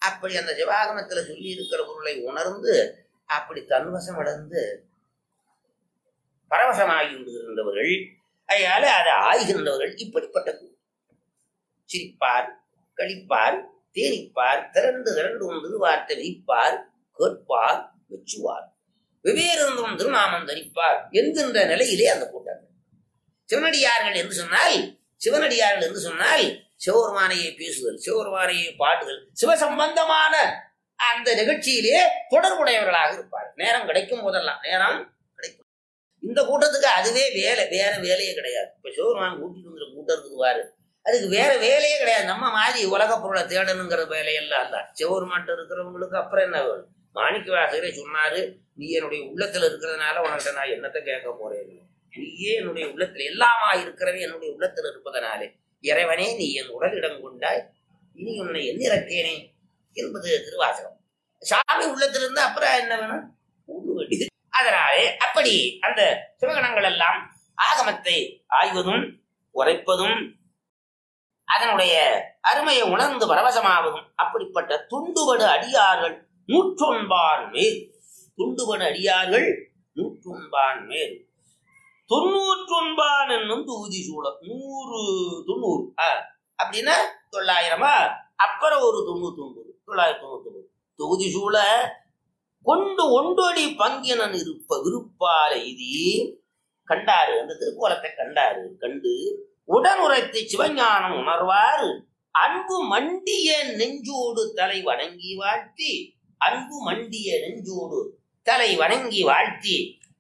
அப்படி அந்த சிவாகமத்துல சொல்லி இருக்கிற பொருளை உணர்ந்து அப்படி தன்வசம் அடைந்து பரவசமாகி விடுகின்றவர்கள் அதனால அதை ஆய்கின்றவர்கள் இப்படிப்பட்ட கூட்டம். சிரிப்பார் கழிப்பார் தேனிப்பார் திரண்டு திரண்டு ஒன்று வார்த்தை விரிப்பார் கேட்பார் மெச்சுவார் வெவ்வேறு திருநாமம் தரிப்பார் என்கின்ற நிலையிலே அந்த கூட்டங்கள் சிவனடியார்கள் என்று சொன்னால் சிவனடியார்கள் என்று சொன்னால் சிவபெருமானையை பேசுதல் சிவபெருமானையை பாடுதல் சிவசம்பந்தமான அந்த நிகழ்ச்சியிலே தொடர்புடையவர்களாக இருப்பார் நேரம் கிடைக்கும் போதெல்லாம் நேரம் கிடைக்கும் இந்த கூட்டத்துக்கு அதுவே வேலை வேற வேலையே கிடையாது இப்ப சிவபெருமான் கூட்டிட்டு வந்துற கூட்டம் இருக்குது பாரு அதுக்கு வேற வேலையே கிடையாது நம்ம மாதிரி உலக பொருளை தேடணுங்கிற வேலையெல்லாம் தான் சிவபெருமான்ட்ட இருக்கிறவங்களுக்கு அப்புறம் என்ன வேணும் மாணிக்க வாசகரே சொன்னாரு நீ என்னுடைய உள்ளத்துல இருக்கிறதுனால உனக்கிட்ட நான் என்னத்தை கேட்க போறேன் நீயே என்னுடைய உள்ளத்துல எல்லாமா இருக்கிறவே என்னுடைய உள்ளத்துல இருப்பதனாலே இறைவனே நீ என் உடலிடம் கொண்டாய் இனி உன்னை எண்ணிறக்கேனே என்பது திருவாசகம் சாமி உள்ளத்துல இருந்து அப்புறம் என்ன வேணும் ஒண்ணு வேண்டியது அதனாலே அப்படி அந்த சிவகணங்கள் எல்லாம் ஆகமத்தை ஆய்வதும் உரைப்பதும் அதனுடைய அருமையை உணர்ந்து பரவசமாவதும் அப்படிப்பட்ட துண்டுபடு அடியார்கள் நூற்றொன்பான் மேல் துண்டுபடு அடியார்கள் நூற்றொன்பான் மேல் தொண்ணூற்றொன்பான் என்னும் தொகுதி சூழ நூறு தொண்ணூறு ஆ, அப்படின்னா தொள்ளாயிரமா அப்புறம் ஒரு தொண்ணூத்தி ஒன்பது தொள்ளாயிரத்தி தொண்ணூத்தி ஒன்பது தொகுதி சூழ கொண்டு ஒன்றொடி பங்கினன் இருப்ப விருப்பால இது கண்டாரு அந்த திருக்கோலத்தை கண்டாரு கண்டு உடன் உரைத்து சிவஞானம் உணர்வார் அன்பு மண்டிய நெஞ்சோடு தலை வணங்கி வாழ்த்தி அன்பு மண்டிய நெஞ்சோடு தலை வணங்கி வாழ்த்தி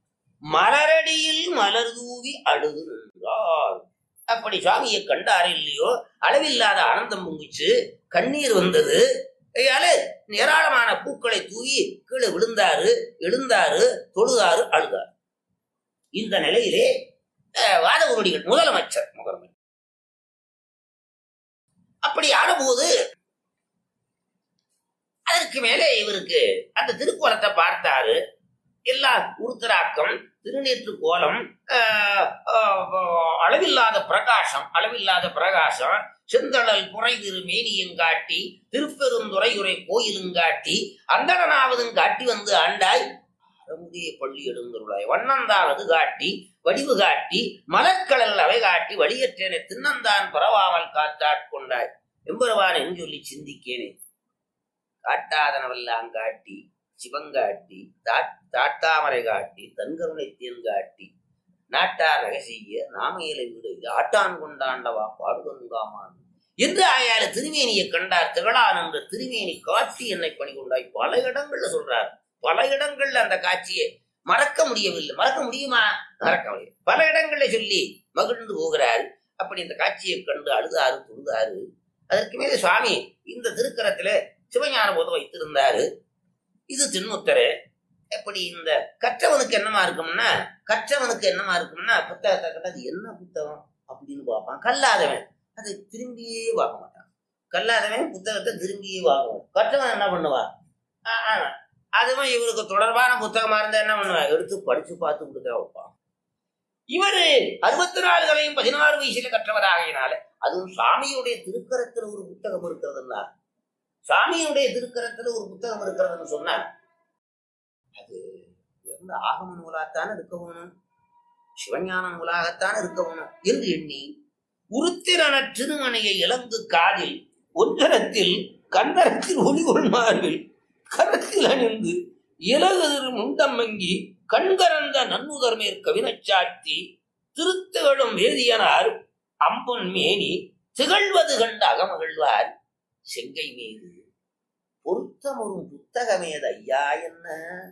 மலரடியில் மலர் தூவி அழுது நின்றார் அப்படி சுவாமியை கண்டாரு இல்லையோ அளவில்லாத ஆனந்தம் பொங்கிச்சு கண்ணீர் வந்தது ஐயால ஏராளமான பூக்களை தூவி கீழே விழுந்தாரு எழுந்தாரு தொழுதாரு அழுதாரு இந்த நிலையிலே அஹ், வாதகுருடிகள் முதலமைச்சர் முதலமைச்சர் அப்படி ஆனபோது அதற்கு மேலே இவருக்கு அந்த திருக்கோலத்தை பார்த்தாரு எல்லாம் உருத்தராக்கம் திருநீற்று கோலம் ஆஹ், ஆஹ், அளவில்லாத பிரகாசம் அளவில்லாத பிரகாசம் செந்தழல் புரை திரு மேனியங்காட்டி திருப்பெருந்துறையுரை கோயிலுங்காட்டி அந்தணனாவதும் காட்டி வந்து ஆண்டாய் அறமுதிய பள்ளி எழுந்தருளாய் வண்ணந்தானது காட்டி வடிவு காட்டி மலர்கடல் அவை காட்டி வழியற்றேனே தின்னந்தான் பரவாமல் காத்தாட்கொண்டாய் எம்பெருவான் என்று சொல்லி சிந்திக்கேனே காட்டாதனவெல்லாம் காட்டி சிவங்காட்டி தாட்- தாட்டாமரை காட்டி தன்கருணை தேன் காட்டி நாட்டார் ரகசிய நாமையில வீடு இது ஆட்டான் கொண்டாண்டவா பாடுகங்காமான் என்று ஆயால திருமேனியை கண்டார் திகழான் என்ற திருமேனி காட்டி என்னை பணி கொண்டாய் பல இடங்கள்ல சொல்றார் பல இடங்கள்ல அந்த காட்சியை மறக்க முடியவில்லை மறக்க முடியுமா மறக்க முடியும் பல இடங்கள்ல சொல்லி மகிழ்ந்து போகிறார் அப்படி இந்த காட்சியை கண்டு அழுதாரு தொழுதாரு அதற்கு மேலே சுவாமி இந்த திருக்கரத்துல சிவஞான போதம் வைத்திருந்தாரு இது திண்முத்தரு எப்படி இந்த கற்றவனுக்கு என்னமா இருக்கும்னா கற்றவனுக்கு என்னமா இருக்கும்னா புத்தகத்தை கண்டா அது என்ன புத்தகம் அப்படின்னு பார்ப்பான் கல்லாதவன் அதை திரும்பியே பார்க்க மாட்டான் கல்லாதவன் புத்தகத்தை திரும்பியே பார்க்குவான் கற்றவன் என்ன பண்ணுவான் ஆ, ஆ, அதுவும் இவருக்கு தொடர்பான புத்தகமா இருந்தா என்ன பண்ணுவான் எடுத்து படிச்சு பார்த்து கொடுக்க வைப்பான் இவரு அறுபத்தி நாலுகளையும் பதினாறு வயசுல கற்றவராகையினால அதுவும் சாமியுடைய திருக்கரத்துல ஒரு புத்தகம் இருக்கிறதுன்னா சாமியுடைய திருக்கரத்துல ஒரு புத்தகம் இருக்கிறதுன்னு சொன்னா அது எந்த ஆகம நூலாகத்தான் இருக்க வேணும் சிவஞான நூலாகத்தான் இருக்க வேணும் என்று எண்ணி உருத்திரன திருமணியை இலங்கு காதில் ஒன்றரத்தில் கந்தரத்தில் ஒளி கொள்மார்பில் கரத்தில் அணிந்து இலகுதிரு முண்டமங்கி கண்கரந்த நன்முதர் மேற்கவினச் சாத்தி திருத்துகளும் வேதியனார் அம்பொன் மேனி திகழ்வது கண்டு அகமகிழ்வார் செங்கை மீது பொருத்தமுறும் புத்தகமேது ஐயா என்ன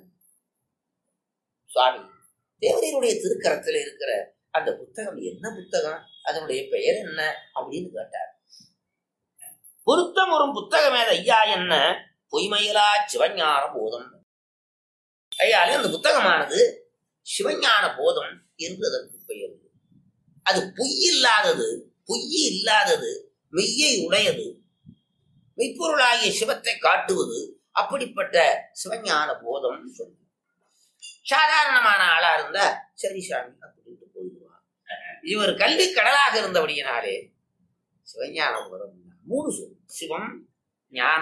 சுவாமி தேவரையருடைய திருக்கரத்துல இருக்கிற அந்த புத்தகம் என்ன புத்தகம் அதனுடைய பெயர் என்ன அப்படின்னு கேட்டார் பொருத்தமுறும் புத்தகமேது ஐயா என்ன பொய்மையிலா சிவஞான போதம் ஐயாலே அந்த புத்தகமானது சிவஞான போதம் என்று அதற்கு பெயர் அது பொய் இல்லாதது பொய் இல்லாதது மெய்யை உடையது மெய்ப்பொருளாகிய சிவத்தை காட்டுவது அப்படிப்பட்ட சிவஞான போதம் சொல்லு சாதாரணமான ஆளா இருந்தா சரி சாமி அப்படின்ட்டு போயிடுவான் இவர் கல்வி கடலாக இருந்தபடியினாலே சிவஞான போதம் மூணு சொல் சிவம் ஞானம்